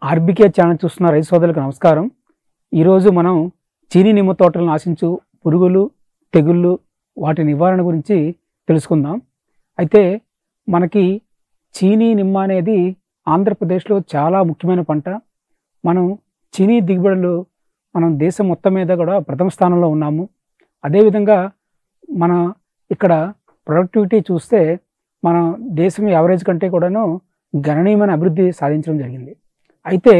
RBK channel చూస్తున్న రైతు సోదరులకు నమస్కారం ఈరోజు మనం చీనీ నిమ్మ తోటలను ఆశించు పురుగులు తెగుళ్ళు వాటి నివారణ గురించి తెలుసుకుందాం అయితే మనకి చీనీ నిమ్మ అనేది ఆంధ్రప్రదేశ్లో చాలా ముఖ్యమైన పంట మనం చీనీ దిగుబడులు మనం దేశం మొత్తం మీద కూడా ప్రథమ స్థానంలో ఉన్నాము అదేవిధంగా మన ఇక్కడ ప్రొడక్టివిటీ చూస్తే మన దేశం యావరేజ్ కంటే కూడాను గణనీయమైన అభివృద్ధి సాధించడం జరిగింది అయితే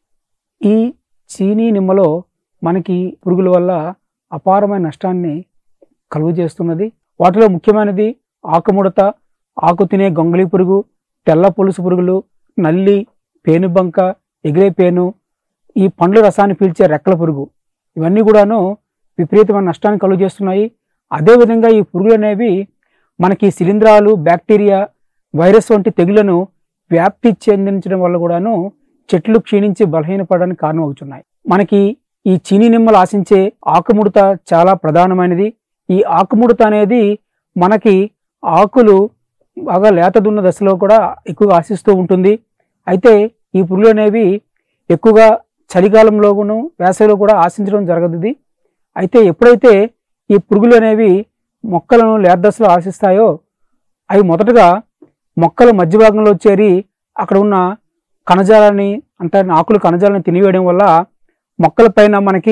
ఈ చీనీ నిమ్మలో మనకి పురుగుల వల్ల అపారమైన నష్టాన్ని కలుగు చేస్తున్నది వాటిలో ముఖ్యమైనది ఆకుముడత ఆకు తినే గొంగళి పురుగు తెల్ల పులుసు పురుగులు నల్లి పేనుబంక ఎగిరే పేను ఈ పండ్ల రసాన్ని పీల్చే రెక్కల పురుగు ఇవన్నీ కూడాను విపరీతమైన నష్టాన్ని కలుగు చేస్తున్నాయి అదేవిధంగా ఈ పురుగులు అనేవి మనకి శిలీంధ్రాలు బ్యాక్టీరియా వైరస్ వంటి తెగులను వ్యాప్తి చెందించడం వల్ల కూడాను చెట్లు క్షీణించి బలహీనపడడానికి కారణం అవుతున్నాయి మనకి ఈ చీనీ నిమ్మలు ఆశించే ఆకుముడత చాలా ప్రధానమైనది ఈ ఆకుముడత అనేది మనకి ఆకులు బాగా లేత దున్న దశలో కూడా ఎక్కువగా ఆశిస్తూ ఉంటుంది అయితే ఈ పురుగులు అనేవి ఎక్కువగా చలికాలంలోను వేసవిలో కూడా ఆశించడం జరగదు ఇది అయితే ఎప్పుడైతే ఈ పురుగులు అనేవి మొక్కలను లేత దశలో ఆశిస్తాయో అవి మొదటగా మొక్కల మధ్య భాగంలో చేరి అక్కడ ఉన్న కణజాలాన్ని అంతా ఆకులు కణజాలాన్ని తినివేయడం వల్ల మొక్కల పైన మనకి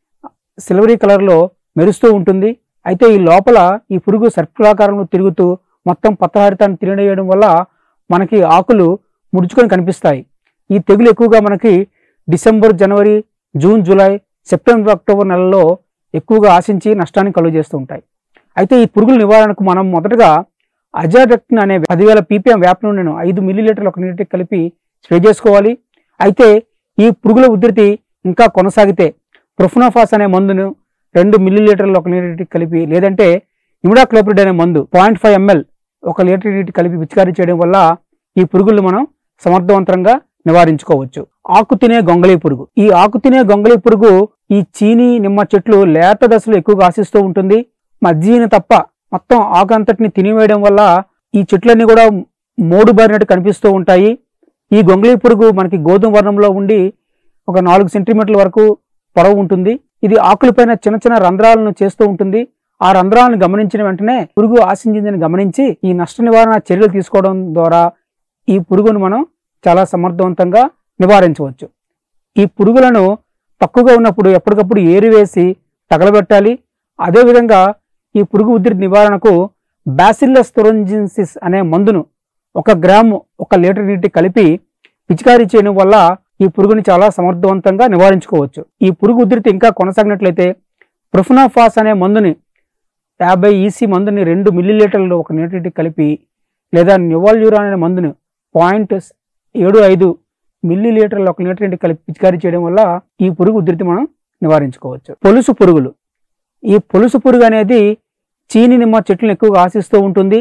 సిల్వరీ కలర్లో మెరుస్తూ ఉంటుంది అయితే ఈ లోపల ఈ పురుగు సర్పిలాకారంలో తిరుగుతూ మొత్తం పత్తహారితాన్ని తినేయడం వల్ల మనకి ఆకులు ముడుచుకొని కనిపిస్తాయి ఈ తెగులు ఎక్కువగా మనకి డిసెంబర్ జనవరి జూన్ జూలై సెప్టెంబర్ అక్టోబర్ నెలలో ఎక్కువగా ఆశించి నష్టాన్ని కలుగజేస్తూ ఉంటాయి అయితే ఈ పురుగుల నివారణకు మనం మొదటగా అజాడక్టిన్ అనే పదివేల పీపీఎం వేప నూనెను ఐదు మిల్లీలీటర్లు ఒక నీటికి కలిపి స్ప్రే చేసుకోవాలి అయితే ఈ పురుగుల ఉధృతి ఇంకా కొనసాగితే ప్రొఫ్నోఫాస్ అనే మందును రెండు మిల్లీలీటర్లు ఒక నీటికి కలిపి లేదంటే ఇమిడాక్లోపిడ్ అనే మందు పాయింట్ ఫైవ్ ఎంఎల్ ఒక లీటర్ నీటి కలిపి పిచికారీ చేయడం వల్ల ఈ పురుగులు మనం సమర్థవంతంగా నివారించుకోవచ్చు ఆకు తినే గొంగళి పురుగు ఈ ఆకు తినే గొంగళి పురుగు ఈ చీనీ నిమ్మ చెట్లు లేత దశలో ఎక్కువగా ఆశిస్తూ ఉంటుంది మజ్జీని తప్ప మొత్తం ఆకు అంతటిని తినివేయడం వల్ల ఈ చెట్లన్నీ కూడా మోడు బారినట్టు కనిపిస్తూ ఉంటాయి ఈ గొంగళి పురుగు మనకి గోధుమ వర్ణంలో ఉండి ఒక నాలుగు సెంటీమీటర్ల వరకు పొడవు ఉంటుంది ఇది ఆకులపైన చిన్న చిన్న రంధ్రాలను చేస్తూ ఉంటుంది ఆ రంధ్రాలను గమనించిన వెంటనే పురుగు ఆశించిందని గమనించి ఈ నష్ట నివారణ చర్యలు తీసుకోవడం ద్వారా ఈ పురుగును మనం చాలా సమర్థవంతంగా నివారించవచ్చు ఈ పురుగులను తక్కువగా ఉన్నప్పుడు ఎప్పటికప్పుడు ఏరివేసి తగలబెట్టాలి అదేవిధంగా ఈ పురుగు ఉధృతి నివారణకు బ్యాసిల్లస్ థొరంజిన్సిస్ అనే మందును ఒక గ్రాము ఒక లీటర్ నీటి కలిపి పిచికారీ చేయడం వల్ల ఈ పురుగుని చాలా సమర్థవంతంగా నివారించుకోవచ్చు ఈ పురుగు ఉధృతి ఇంకా కొనసాగినట్లయితే ప్రొఫినాఫాస్ అనే మందుని యాభై ఈసీ మందుని రెండు మిల్లీలీటర్లు ఒక నీటికి కలిపి లేదా నివాల్యూరాన్ అనే మందుని పాయింట్ ఏడు ఐదు మిల్లీలీటర్లు ఒక లీటర్ నీటికి కలిపి పిచికారీ చేయడం వల్ల ఈ పురుగు ఉధృతి మనం నివారించుకోవచ్చు పొలుసు పురుగులు ఈ పొలుసు పురుగు అనేది చీని నిమ్మ చెట్లను ఎక్కువగా ఆశిస్తూ ఉంటుంది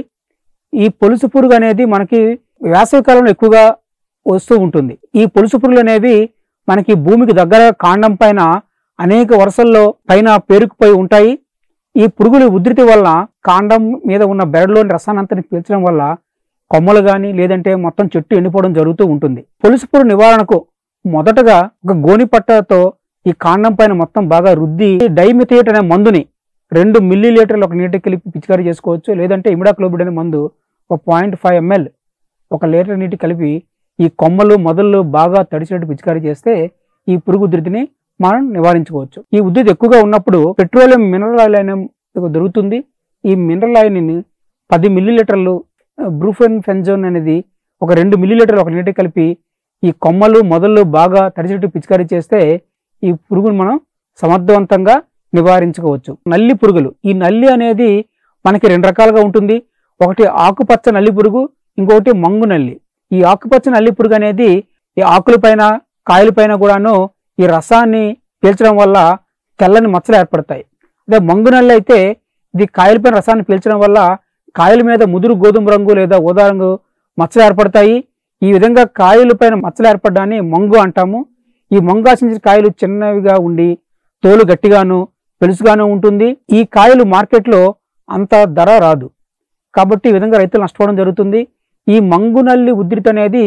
ఈ పొలుసు పురుగు అనేది మనకి వేసవి కాలంలో ఎక్కువగా వస్తూ ఉంటుంది ఈ పొలుసు పురుగులు అనేవి మనకి భూమికి దగ్గర కాండం పైన అనేక వరుసల్లో పైన పేరుకుపోయి ఉంటాయి ఈ పురుగుల ఉధృతి వల్ల కాండం మీద ఉన్న బెరడులోని రసానంతని పీల్చడం వల్ల కొమ్మలు కానీ లేదంటే మొత్తం చెట్టు ఎండిపోవడం జరుగుతూ ఉంటుంది పొలుసు పురుగు నివారణకు మొదటగా ఒక గోని పట్టతో ఈ కాండం పైన మొత్తం బాగా రుద్ది డైమిథియేట్ అనే మందుని రెండు మిల్లీ లీటర్లు ఒక నీటికి కలిపి పిచికారీ చేసుకోవచ్చు లేదంటే ఇమిడాక్లోబిడ్ అనే మందు ఒక పాయింట్ ఫైవ్ ఎంఎల్ ఒక లీటర్ నీటి కలిపి ఈ కొమ్మలు మొదళ్ళు బాగా తడిచినట్టు పిచికారీ చేస్తే ఈ పురుగు ఉధృతిని మనం నివారించుకోవచ్చు ఈ ఉధృతి ఎక్కువగా ఉన్నప్పుడు పెట్రోలియం మినరల్ ఆయిల్ అనే దొరుకుతుంది ఈ మినరల్ ఆయిల్ని పది మిల్లీ లీటర్లు బ్రూఫెన్ ఫెంజోన్ అనేది ఒక రెండు మిల్లీ లీటర్లు ఒక నీటి కలిపి ఈ కొమ్మలు మొదళ్ళు బాగా తడిచినట్టు పిచికారీ చేస్తే ఈ పురుగును మనం సమర్థవంతంగా నివారించుకోవచ్చు నల్లి పురుగులు ఈ నల్లి అనేది మనకి రెండు రకాలుగా ఉంటుంది ఒకటి ఆకుపచ్చ నల్లి పురుగు ఇంకొకటి మంగు నల్లి ఈ ఆకుపచ్చ నల్లి పురుగు అనేది ఈ ఆకులపైన కాయలపైన కూడాను ఈ రసాన్ని పీల్చడం వల్ల తెల్లని మచ్చలు ఏర్పడతాయి అదే మంగు నల్లి అయితే ఇది కాయలపైన రసాన్ని పీల్చడం వల్ల కాయల మీద ముదురు గోధుమ రంగు లేదా ఊదా రంగు మచ్చలు ఏర్పడతాయి ఈ విధంగా కాయలపైన మచ్చలు ఏర్పడడాన్ని మంగు అంటాము ఈ మంగు ఆశించిన కాయలు చిన్నవిగా ఉండి తోలు గట్టిగాను పెలుసుగాను ఉంటుంది ఈ కాయలు మార్కెట్లో అంత ధర రాదు కాబట్టి ఈ విధంగా రైతులు నష్టపోవడం జరుగుతుంది ఈ మంగునల్లి ఉధృతి అనేది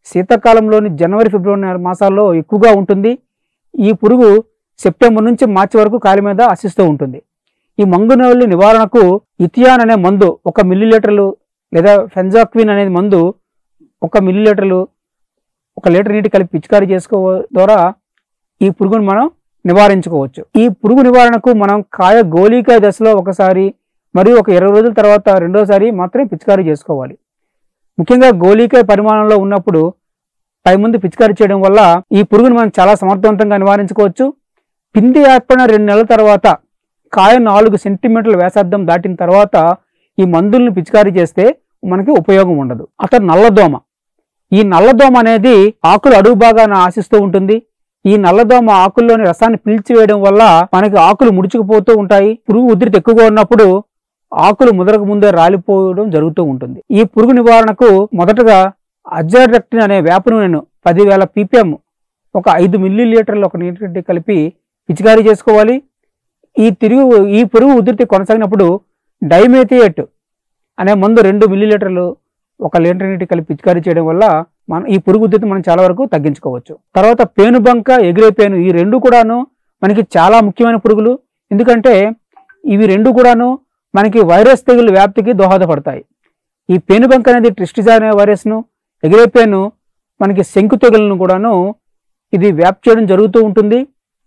శీతాకాలంలోని జనవరి ఫిబ్రవరి నెల మాసాల్లో ఎక్కువగా ఉంటుంది ఈ పురుగు సెప్టెంబర్ నుంచి మార్చి వరకు కాయల మీద ఆశిస్తూ ఉంటుంది ఈ మంగునవల్లి నివారణకు ఇథియాన్ అనే మందు ఒక మిల్లీ లీటర్లు లేదా ఫెన్జాక్విన్ అనేది మందు ఒక మిల్లీ లీటర్లు ఒక లీటర్ నీటి కలిపి పిచికారీ చేసుకో ద్వారా ఈ పురుగును మనం నివారించుకోవచ్చు ఈ పురుగు నివారణకు మనం కాయ గోళీకాయ దశలో ఒకసారి మరియు ఒక ఇరవై రోజుల తర్వాత రెండోసారి మాత్రమే పిచికారీ చేసుకోవాలి ముఖ్యంగా గోళీకాయ పరిమాణంలో ఉన్నప్పుడు పై ముందు పిచికారీ చేయడం వల్ల ఈ పురుగును మనం చాలా సమర్థవంతంగా నివారించుకోవచ్చు పిండి ఏర్పడిన రెండు నెలల తర్వాత కాయ నాలుగు సెంటీమీటర్ల వ్యాసార్థం దాటిన తర్వాత ఈ మందుల్ని పిచికారీ చేస్తే మనకి ఉపయోగం ఉండదు అతను నల్లదోమ ఈ నల్లదోమ అనేది ఆకులు అడుగు భాగాన ఆశిస్తూ ఉంటుంది ఈ నల్లదోమ ఆకుల్లోని రసాన్ని పీల్చివేయడం వల్ల మనకి ఆకులు ముడుచుకుపోతూ ఉంటాయి పురుగు ఉధృతి ఎక్కువగా ఉన్నప్పుడు ఆకులు ముదరకు ముందే రాలిపోవడం జరుగుతూ ఉంటుంది ఈ పురుగు నివారణకు మొదటగా అజాడక్టిన్ అనే వేప నూనెను పదివేల పీపీఎం ఒక ఐదు మిల్లీ లీటర్లు ఒక నీటి కలిపి పిచికారీ చేసుకోవాలి ఈ తిరుగు ఈ పురుగు ఉధృతి కొనసాగినప్పుడు డైమేథియేట్ అనే మందు రెండు మిల్లీ లీటర్లు ఒక లీటర్ నీటి కలిపి పిచికారీ చేయడం వల్ల మనం ఈ పురుగు ఉధృతి మనం చాలా వరకు తగ్గించుకోవచ్చు తర్వాత పేనుబంక ఎగిరే పేను ఈ రెండు కూడాను మనకి చాలా ముఖ్యమైన పురుగులు ఎందుకంటే ఇవి రెండు కూడాను మనకి వైరస్ తెగులు వ్యాప్తికి దోహదపడతాయి ఈ పేనుబంక అనేది ట్రిస్టిజా అనే వైరస్ను ఎగిరే పేను మనకి శంకు తెగులను కూడాను ఇది వ్యాప్తి చేయడం జరుగుతూ ఉంటుంది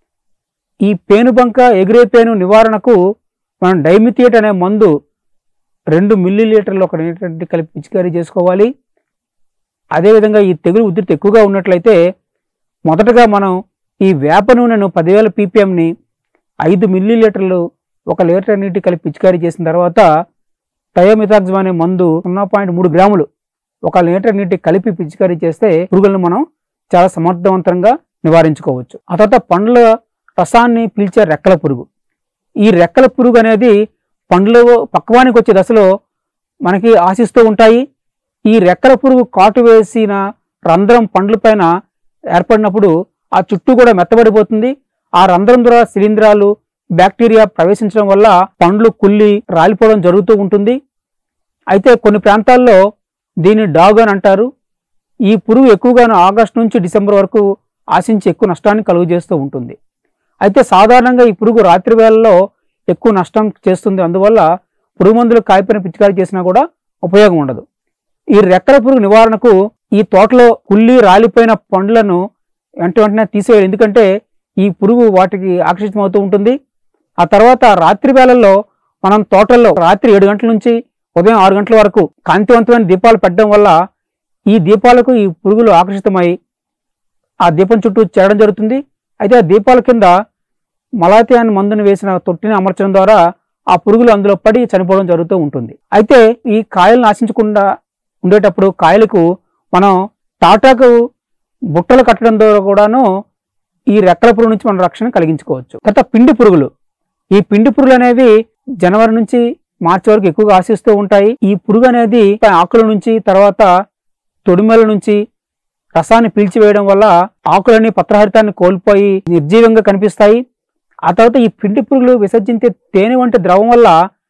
ఈ పేనుబంక ఎగిరే పేను నివారణకు మనం డైమిథియేట్ అనే మందు రెండు మిల్లీ లీటర్లు ఒక లీటర్ కలిపి పిచికారీ చేసుకోవాలి అదేవిధంగా ఈ తెగులు ఉధృతి ఎక్కువగా ఉన్నట్లయితే మొదటగా మనం ఈ వేప నూనెను పదివేల పీపీఎంని ఐదు మిల్లీ లీటర్లు ఒక లీటర్ నీటి కలిపి పిచికారీ చేసిన తర్వాత థయోమిథాక్సిమ్ అనే మందు సున్నా పాయింట్ మూడు గ్రాములు ఒక లీటర్ నీటి కలిపి పిచికారీ చేస్తే పురుగులను మనం చాలా సమర్థవంతంగా నివారించుకోవచ్చు ఆ తర్వాత పండ్ల రసాన్ని పీల్చే రెక్కల పురుగు ఈ రెక్కల పురుగు అనేది పండ్లు పక్వానికి వచ్చే దశలో మనకి ఆశిస్తూ ఉంటాయి ఈ రెక్కల పురుగు కాటు వేసిన రంధ్రం పండ్ల పైన ఏర్పడినప్పుడు ఆ చుట్టూ కూడా మెత్తబడిపోతుంది ఆ రంధ్రం ద్వారా శిలీంధ్రాలు బ్యాక్టీరియా ప్రవేశించడం వల్ల పండ్లు కుళ్ళి రాలిపోవడం జరుగుతూ ఉంటుంది అయితే కొన్ని ప్రాంతాల్లో దీన్ని డాగ్ అని అంటారు ఈ పురుగు ఎక్కువగా ఆగస్టు నుంచి డిసెంబర్ వరకు ఆశించి ఎక్కువ నష్టాన్ని కలుగు చేస్తూ ఉంటుంది అయితే సాధారణంగా ఈ పురుగు రాత్రి వేళల్లో ఎక్కువ నష్టం చేస్తుంది అందువల్ల పురుగు మందులు కాయపైన పిచికారీ చేసినా కూడా ఉపయోగం ఉండదు ఈ రెక్కల పురుగు నివారణకు ఈ తోటలో కుళ్ళి రాలిపోయిన పండ్లను వెంట వెంటనే తీసేయాలి ఎందుకంటే ఈ పురుగు వాటికి ఆకర్షితమవుతూ ఉంటుంది ఆ తర్వాత రాత్రి వేళల్లో మనం తోటల్లో రాత్రి ఏడు గంటల నుంచి ఉదయం ఆరు గంటల వరకు కాంతివంతమైన దీపాలు పెట్టడం వల్ల ఈ దీపాలకు ఈ పురుగులు ఆకర్షితమై ఆ దీపం చుట్టూ చేరడం జరుగుతుంది అయితే ఆ దీపాల కింద మలాతి అనే మందుని వేసిన తొట్టిని అమర్చడం ద్వారా ఆ పురుగులు అందులో పడి చనిపోవడం జరుగుతూ ఉంటుంది అయితే ఈ కాయలను ఆశించకుండా ఉండేటప్పుడు కాయలకు మనం టాటాకు బుట్టలు కట్టడం ద్వారా కూడాను ఈ రెక్కల పురుగు నుంచి మనం రక్షణ కలిగించుకోవచ్చు తర్వాత పిండి పురుగులు ఈ పిండి పురుగులు అనేవి జనవరి నుంచి మార్చి వరకు ఎక్కువగా ఆశిస్తూ ఉంటాయి ఈ పురుగు అనేది ఆకుల నుంచి తర్వాత తొడిమెల నుంచి రసాన్ని పీల్చివేయడం వల్ల ఆకులని పత్రహరితాన్ని కోల్పోయి నిర్జీవంగా కనిపిస్తాయి ఆ తర్వాత ఈ పిండి పురుగులు విసర్జించే తేనె వంటి ద్రవం వల్ల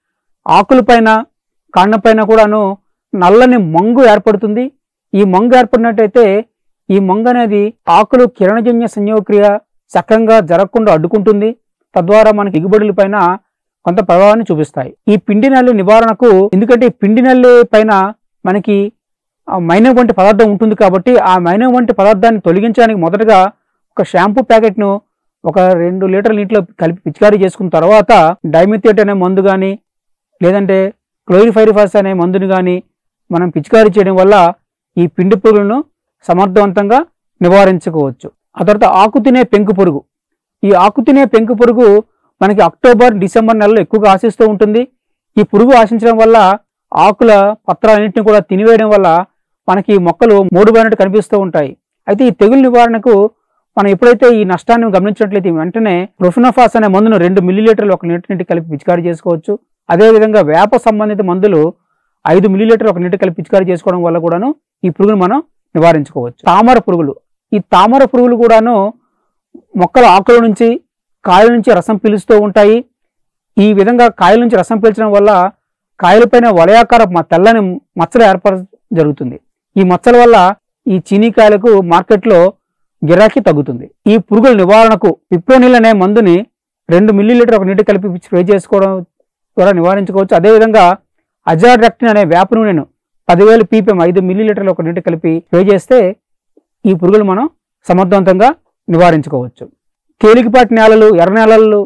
ఆకులపైన కాండంపైన కూడాను నల్లని మంగు ఏర్పడుతుంది ఈ మంగు ఏర్పడినట్టయితే ఈ మంగు అనేది ఆకులు కిరణజన్య సంయోగక్రియ సక్రంగా జరగకుండా అడ్డుకుంటుంది తద్వారా మనకి దిగుబడుల పైన కొంత ప్రభావాన్ని చూపిస్తాయి ఈ పిండి నల్లి నివారణకు ఎందుకంటే ఈ పిండి నల్లి పైన మనకి ఆ మైనం వంటి పదార్థం ఉంటుంది కాబట్టి ఆ మైనం వంటి పదార్థాన్ని తొలగించడానికి మొదటగా ఒక షాంపూ ప్యాకెట్ను ఒక రెండు లీటర్ నీటిలో కలిపి పిచికారీ చేసుకున్న తర్వాత డైమిథియేట్ అనే మందు కానీ లేదంటే క్లోరిఫైరిఫాస్ అనే మందుని కానీ మనం పిచికారీ చేయడం వల్ల ఈ పిండి పురుగులను సమర్థవంతంగా నివారించుకోవచ్చు ఆ తర్వాత ఆకు తినే పెంకు పురుగు ఈ ఆకు తినే పెంకు పురుగు మనకి అక్టోబర్ డిసెంబర్ నెలలో ఎక్కువగా ఆశిస్తూ ఉంటుంది ఈ పురుగు ఆశించడం వల్ల ఆకుల పత్రాలన్నింటినీ కూడా తినివేయడం వల్ల మనకి ఈ మొక్కలు మూడుబడినట్టు కనిపిస్తూ ఉంటాయి అయితే ఈ తెగులు నివారణకు మనం ఎప్పుడైతే ఈ నష్టాన్ని గమనించినట్లయితే వెంటనే ప్రొఫినోఫాస్ అనే మందును రెండు మిల్లీలీటర్లు ఒక నీటి నీటి కలిపి పిచికారీ చేసుకోవచ్చు అదేవిధంగా వేప సంబంధిత మందులు ఐదు మిల్లీలీటర్లు ఒక నీటి కలిపి పిచికారీ చేసుకోవడం వల్ల కూడాను ఈ పురుగును మనం నివారించుకోవచ్చు తామర పురుగులు ఈ తామర పురుగులు కూడాను మొక్కల ఆకుల నుంచి కాయల నుంచి రసం పీలుస్తూ ఉంటాయి ఈ విధంగా కాయల నుంచి రసం పీల్చడం వల్ల కాయలపైన వలయాకార మ- తెల్లని మచ్చలు ఏర్పడ జరుగుతుంది ఈ మచ్చల వల్ల ఈ చీనీకాయలకు మార్కెట్లో గిరాకీ తగ్గుతుంది ఈ పురుగుల నివారణకు పిప్రోనిల్ అనే మందుని రెండు మిల్లీలీటర్ ఒక నీటి కలిపి స్ప్రే చేసుకోవడం ద్వారా నివారించుకోవచ్చు అదేవిధంగా అజాడ్రక్టిన్ అనే వేప నూనెను పదివేలు పీపీఎం ఐదు మిల్లీలీటర్లు ఒక నీటి కలిపి స్ప్రే చేస్తే ఈ పురుగులు మనం సమర్థవంతంగా నివారించుకోవచ్చు తేలికపాటి నేలలు ఎర్ర నేలల్లో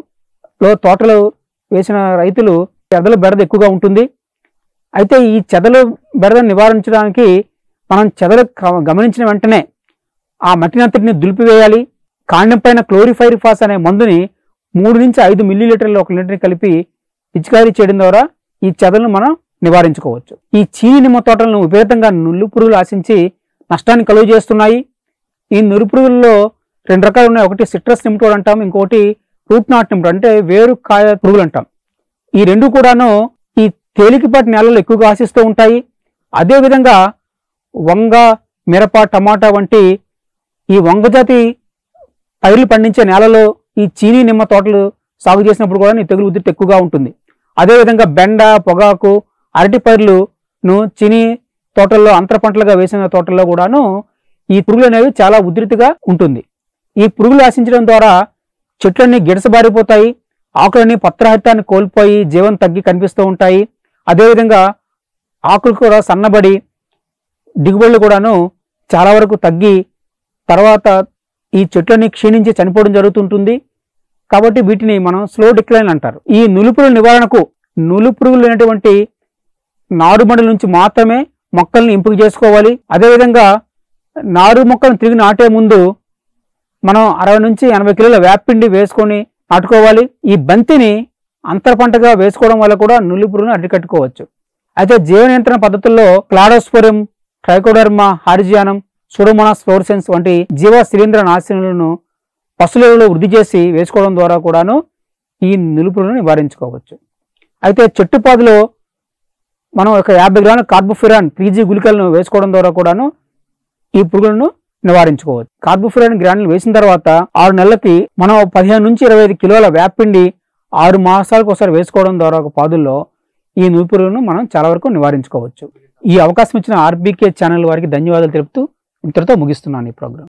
తోటలు వేసిన రైతులు చెదల బెడద ఎక్కువగా ఉంటుంది అయితే ఈ చెదలు బెడదను నివారించడానికి మనం చెదలు గ- గమనించిన వెంటనే ఆ మట్టినంతటిని దులిపివేయాలి కాండం పైన క్లోరిఫైరిఫాస్ అనే మందుని మూడు నుంచి ఐదు మిల్లీలీటర్లు ఒక లీటర్ కలిపి పిచికారీ చేయడం ద్వారా ఈ చెదలను మనం నివారించుకోవచ్చు ఈ చీని నిమ్మ తోటలను విపరీతంగా నుల్లు పురుగులు ఆశించి నష్టాన్ని కలుగు చేస్తున్నాయి ఈ నురు పురుగుల్లో రెండు రకాలు ఉన్నాయి ఒకటి సిట్రస్ నిమ్టోడ్ అంటాం ఇంకోటి రూట్ నాట్ నిమ్టోడ్ అంటే వేరు కాయ పురుగులు అంటాం ఈ రెండు కూడాను ఈ తేలికపాటి నేలలు ఎక్కువగా ఆశిస్తూ ఉంటాయి అదేవిధంగా వంగ మిరప టమాటా వంటి ఈ వంగ జాతి పైర్లు పండించే నేలలో ఈ చీనీ నిమ్మ తోటలు సాగు చేసినప్పుడు కూడా ఈ తెగులు ఉధృతి ఎక్కువగా ఉంటుంది అదేవిధంగా బెండ పొగాకు అరటి పైర్లును చీనీ తోటల్లో అంతర పంటలుగా వేసిన తోటల్లో కూడాను ఈ పురుగులు అనేవి చాలా ఉధృతిగా ఉంటుంది ఈ పురుగులు ఆశించడం ద్వారా చెట్లన్నీ గిడసబారిపోతాయి ఆకులన్నీ పత్రహరితాన్ని కోల్పోయి జీవం తగ్గి కనిపిస్తూ ఉంటాయి అదేవిధంగా ఆకులు కూడా సన్నబడి దిగుబడులు కూడాను చాలా వరకు తగ్గి తర్వాత ఈ చెట్లన్నీ క్షీణించి చనిపోవడం జరుగుతుంటుంది కాబట్టి వీటిని మనం స్లో డిక్లైన్ అంటారు ఈ నులుపురుల నివారణకు నులుపురుగులు అనేటువంటి నారుమడుల నుంచి మాత్రమే మొక్కల్ని ఎంపిక చేసుకోవాలి అదేవిధంగా నారు మొక్కలను తిరిగి నాటే ముందు మనం అరవై నుంచి ఎనభై కిలోల వేపిండి వేసుకొని నాటుకోవాలి ఈ బంతిని అంతర పంటగా వేసుకోవడం వల్ల కూడా నులి పురుగును అడ్డుకట్టుకోవచ్చు అయితే జీవ నియంత్రణ పద్ధతుల్లో Cladosporium Trichoderma harzianum Pseudomonas fluorescens వంటి జీవ శిలీంద్ర నాశనులను పశువులలో వృద్ధి చేసి వేసుకోవడం ద్వారా కూడాను ఈ నులుపులను నివారించుకోవచ్చు అయితే చెట్టుపాదులో మనం ఒక యాభై గ్రాముల కార్బోఫిరాన్ త్రీజీ గుళికలను వేసుకోవడం ద్వారా కూడాను ఈ పురుగులను నివారించుకోవచ్చు కార్బోఫిరాన్ గ్రానులు వేసిన తర్వాత ఆరు నెలలకి మనం పదిహేను నుంచి ఇరవై ఐదు కిలోల వేపిండి ఆరు మాసాలకు ఒకసారి వేసుకోవడం ద్వారా ఒక పాదుల్లో ఈ నూపురులను మనం చాలా వరకు నివారించుకోవచ్చు ఈ అవకాశం ఇచ్చిన ఆర్బీకే ఛానల్ వారికి ధన్యవాదాలు తెలుపుతూ ఇంతటితో ముగిస్తున్నాను ఈ ప్రోగ్రాం